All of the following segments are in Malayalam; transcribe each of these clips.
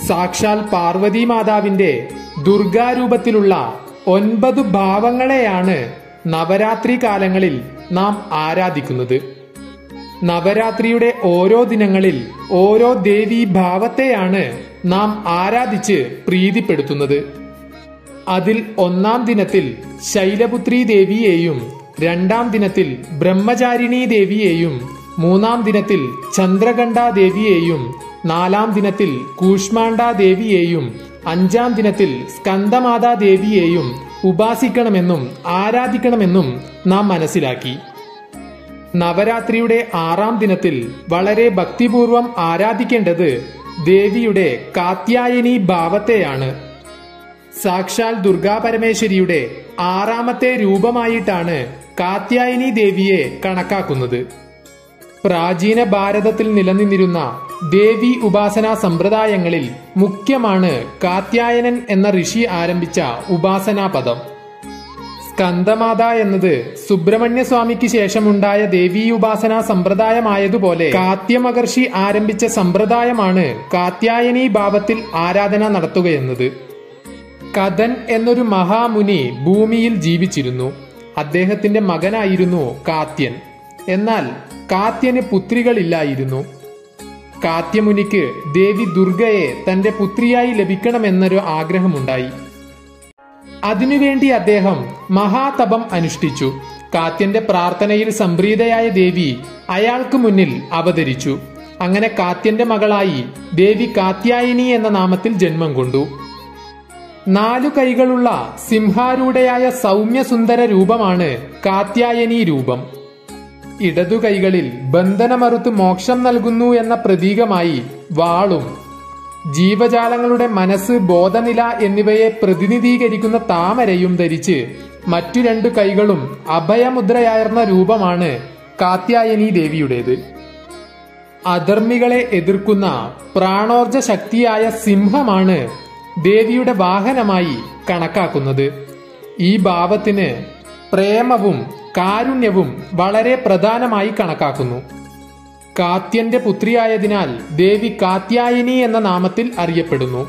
സാക്ഷാൽ പാർവതി മാതാവിന്റെ ദുർഗാരൂപത്തിലുള്ള ഒൻപത് ഭാവങ്ങളെയാണ് നവരാത്രി കാലങ്ങളിൽ നാം ആരാധിക്കുന്നത് നവരാത്രിയുടെ ഓരോ ദിനങ്ങളിൽ ഓരോ ദേവീ ഭാവത്തെയാണ് നാം ആരാധിച്ച് പ്രീതിപ്പെടുത്തുന്നത് അതിൽ ഒന്നാം ദിനത്തിൽ ശൈലപുത്രി ദേവിയെയും രണ്ടാം ദിനത്തിൽ ബ്രഹ്മചാരിണി ദേവിയെയും മൂന്നാം ദിനത്തിൽ ചന്ദ്രകണ്ഠ ദേവിയെയും നാലാം ദിനത്തിൽ കൂഷ്മാണ്ഡ ദേവിയെയും അഞ്ചാം ദിനത്തിൽ സ്കന്ദമാതാ ദേവിയെയും ഉപാസിക്കണമെന്നും ആരാധിക്കണമെന്നും നാം മനസ്സിലാക്കി നവരാത്രിയുടെ ആറാം ദിനത്തിൽ വളരെ ഭക്തിപൂർവം ആരാധിക്കേണ്ടത് ദേവിയുടെ കാത്യായനി ഭാവത്തെയാണ് സാക്ഷാൽ ദുർഗാ പരമേശ്വരിയുടെ ആറാമത്തെ രൂപമായിട്ടാണ് കാത്യായനി ദേവിയെ കണക്കാക്കുന്നത് പ്രാചീന ഭാരതത്തിൽ നിലനിന്നിരുന്ന ദേവി ഉപാസനാ സമ്പ്രദായങ്ങളിൽ മുഖ്യമാണ് കാത്യായനൻ എന്ന ഋഷി ആരംഭിച്ച ഉപാസനാ പദം സ്കന്ദമാത എന്നത് സുബ്രഹ്മണ്യ സ്വാമിക്ക് ശേഷമുണ്ടായ ദേവീ ഉപാസനാ സമ്പ്രദായമായതുപോലെ കാത്യമഹർഷി ആരംഭിച്ച സമ്പ്രദായമാണ് കാത്യായനി ഭാവത്തിൽ ആരാധന നടത്തുകയെന്നത് കഥൻ എന്നൊരു മഹാമുനി ഭൂമിയിൽ ജീവിച്ചിരുന്നു അദ്ദേഹത്തിന്റെ മകനായിരുന്നു കാത്യൻ എന്നാൽ കാത്യന് പുത്രികളില്ലായിരുന്നു കാത്യമുനിക്ക് ദേവി ദുർഗയെ തന്റെ പുത്രിയായി ലഭിക്കണമെന്നൊരു ആഗ്രഹമുണ്ടായി അതിനുവേണ്ടി അദ്ദേഹം മഹാതപം അനുഷ്ഠിച്ചു കാത്യന്റെ പ്രാർത്ഥനയിൽ സംപ്രീതയായ ദേവി അയാൾക്ക് മുന്നിൽ അവതരിച്ചു അങ്ങനെ കാത്യന്റെ മകളായി ദേവി കാത്യായനി എന്ന നാമത്തിൽ ജന്മം കൊണ്ടു നാലു കൈകളുള്ള സിംഹാരൂഢയായ സൗമ്യസുന്ദര രൂപമാണ് കാത്യായനി രൂപം ഇടതു കൈകളിൽ ബന്ധനമറുത്ത് മോക്ഷം നൽകുന്നു എന്ന പ്രതീകമായി വാളും ജീവജാലങ്ങളുടെ മനസ്സ് ബോധനില എന്നിവയെ പ്രതിനിധീകരിക്കുന്ന താമരയും ധരിച്ച് മറ്റു രണ്ടു കൈകളും അഭയമുദ്രയാർന്ന രൂപമാണ് കാത്യായനി ദേവിയുടേത് അധർമ്മികളെ എതിർക്കുന്ന പ്രാണോർജ ശക്തിയായ സിംഹമാണ് ദേവിയുടെ വാഹനമായി കണക്കാക്കുന്നത് ഈ ഭാവത്തിന് പ്രേമവും കാരുണ്യവും വളരെ പ്രധാനമായി കണക്കാക്കുന്നു കാത്യന്റെ പുത്രിയായതിനാൽ ദേവി കാത്യായനി എന്ന നാമത്തിൽ അറിയപ്പെടുന്നു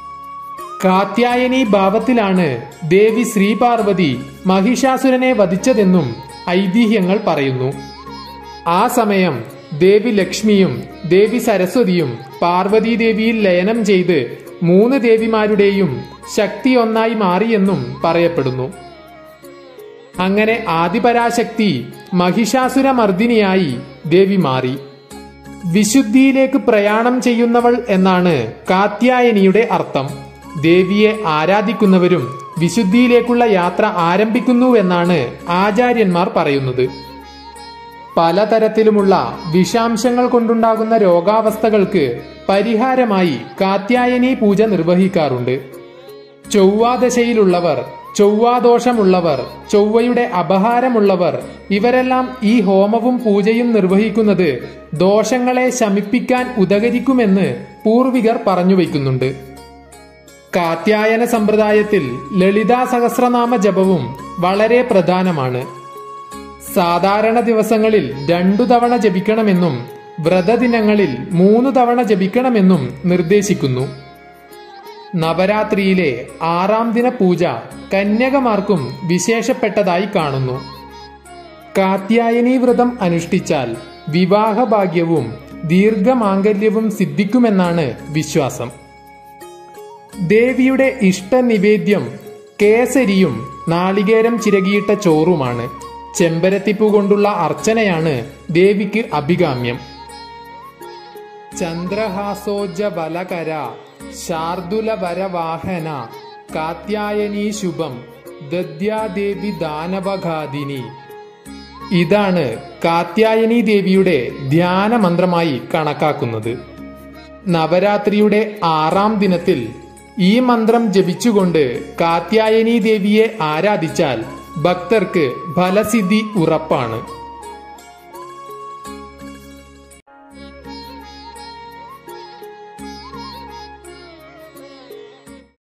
കാത്യായനി ഭാവത്തിലാണ് ദേവി ശ്രീപാർവതി മഹിഷാസുരനെ വധിച്ചതെന്നും ഐതിഹ്യങ്ങൾ പറയുന്നു ആ സമയം ദേവി ലക്ഷ്മിയും ദേവി സരസ്വതിയും പാർവതി ദേവിയിൽ ലയനം ചെയ്ത് മൂന്ന് ദേവിമാരുടെയും ശക്തി ഒന്നായി മാറിയെന്നും പറയപ്പെടുന്നു അങ്ങനെ ആദിപരാശക്തി മഹിഷാസുരമർദിനിയായി ദേവി മാറി വിശുദ്ധിയിലേക്ക് പ്രയാണം ചെയ്യുന്നവൾ എന്നാണ് കാത്യായനിയുടെ അർത്ഥം ദേവിയെ ആരാധിക്കുന്നവരും വിശുദ്ധിയിലേക്കുള്ള യാത്ര ആരംഭിക്കുന്നുവെന്നാണ് ആചാര്യന്മാർ പറയുന്നത് പലതരത്തിലുമുള്ള വിഷാംശങ്ങൾ കൊണ്ടുണ്ടാകുന്ന രോഗാവസ്ഥകൾക്ക് പരിഹാരമായി കാത്യായനി പൂജ നിർവഹിക്കാറുണ്ട് ചൊവ്വാദശയിലുള്ളവർ ചൊവ്വാദോഷമുള്ളവർ ചൊവ്വയുടെ അപഹാരമുള്ളവർ ഇവരെല്ലാം ഈ ഹോമവും പൂജയും നിർവഹിക്കുന്നത് ദോഷങ്ങളെ ശമിപ്പിക്കാൻ ഉദകരിക്കുമെന്ന് പൂർവികർ പറഞ്ഞു വയ്ക്കുന്നുണ്ട് കാത്യായന സമ്പ്രദായത്തിൽ ലളിതാ സഹസ്രനാമ ജപവും വളരെ പ്രധാനമാണ് സാധാരണ ദിവസങ്ങളിൽ രണ്ടു തവണ ജപിക്കണമെന്നും വ്രതദിനങ്ങളിൽ മൂന്ന് തവണ ജപിക്കണമെന്നും നിർദ്ദേശിക്കുന്നു നവരാത്രിയിലെ ആറാം ദിന പൂജ കന്യകമാർക്കും വിശേഷപ്പെട്ടതായി കാണുന്നു കാത്യായനി വ്രതം അനുഷ്ഠിച്ചാൽ വിവാഹഭാഗ്യവും ദീർഘമാംഗല്യവും സിദ്ധിക്കുമെന്നാണ് വിശ്വാസം ദേവിയുടെ ഇഷ്ടനിവേദ്യം കേസരിയും നാളികേരം ചിരകിയിട്ട ചോറുമാണ് ചെമ്പരത്തിപ്പൂ കൊണ്ടുള്ള അർച്ചനയാണ് ദേവിക്ക് അഭികാമ്യം ചന്ദ്രഹാസോജ്ജബലകര ശാർദുലവരവാഹന കാത്യായനീ ശുഭം ദദ്യാദേവി ദാനവഘാതിനി ഇതാണ് കാത്യായനി ദേവിയുടെ ധ്യാന മന്ത്രമായി കണക്കാക്കുന്നത് നവരാത്രിയുടെ ആറാം ദിനത്തിൽ ഈ മന്ത്രം ജപിച്ചുകൊണ്ട് കാത്യായനി ദേവിയെ ആരാധിച്ചാൽ ഭക്തർക്ക് ഫലസിദ്ധി ഉറപ്പാണ്